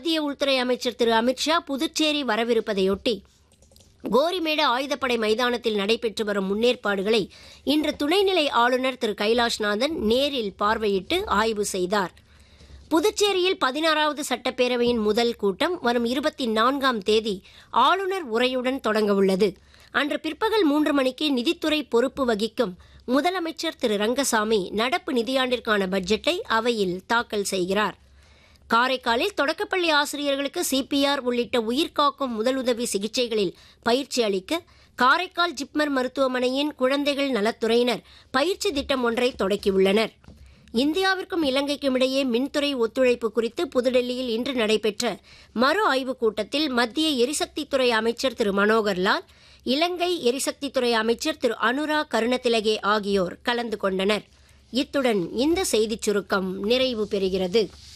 மத்திய உள்துறை அமைச்சர் திரு அமித்ஷா புதுச்சேரி வரவிருப்பதையொட்டி கோரிமேடு ஆயுதப்படை மைதானத்தில் நடைபெற்று வரும் முன்னேற்பாடுகளை இன்று துணைநிலை ஆளுநர் திரு கைலாஷ்நாதன் நேரில் பார்வையிட்டு ஆய்வு செய்தார் புதுச்சேரியில் பதினாறாவது சட்டப்பேரவையின் முதல் கூட்டம் வரும் இருபத்தி நான்காம் தேதி ஆளுநர் உரையுடன் தொடங்கவுள்ளது அன்று பிற்பகல் மூன்று மணிக்கு நிதித்துறை பொறுப்பு வகிக்கும் முதலமைச்சர் திரு ரங்கசாமி நடப்பு நிதியாண்டிற்கான பட்ஜெட்டை அவையில் தாக்கல் செய்கிறார் காரைக்காலில் தொடக்கப்பள்ளி ஆசிரியர்களுக்கு சிபிஆர் உள்ளிட்ட உயிர்காக்கும் முதலுதவி சிகிச்சைகளில் பயிற்சி அளிக்க காரைக்கால் ஜிப்மர் மருத்துவமனையின் குழந்தைகள் நலத்துறையினர் பயிற்சி திட்டம் ஒன்றை தொடக்கியுள்ளனர் இந்தியாவிற்கும் இலங்கைக்கும் இடையே மின்துறை ஒத்துழைப்பு குறித்து புதுடெல்லியில் இன்று நடைபெற்ற மறு ஆய்வுக் கூட்டத்தில் மத்திய எரிசக்தித்துறை அமைச்சர் திரு மனோகர் லால் இலங்கை எரிசக்தித்துறை அமைச்சர் திரு அனுரா கருணதிலகே ஆகியோர் கலந்து கொண்டனர் இத்துடன் இந்த செய்திச் சுருக்கம் நிறைவு பெறுகிறது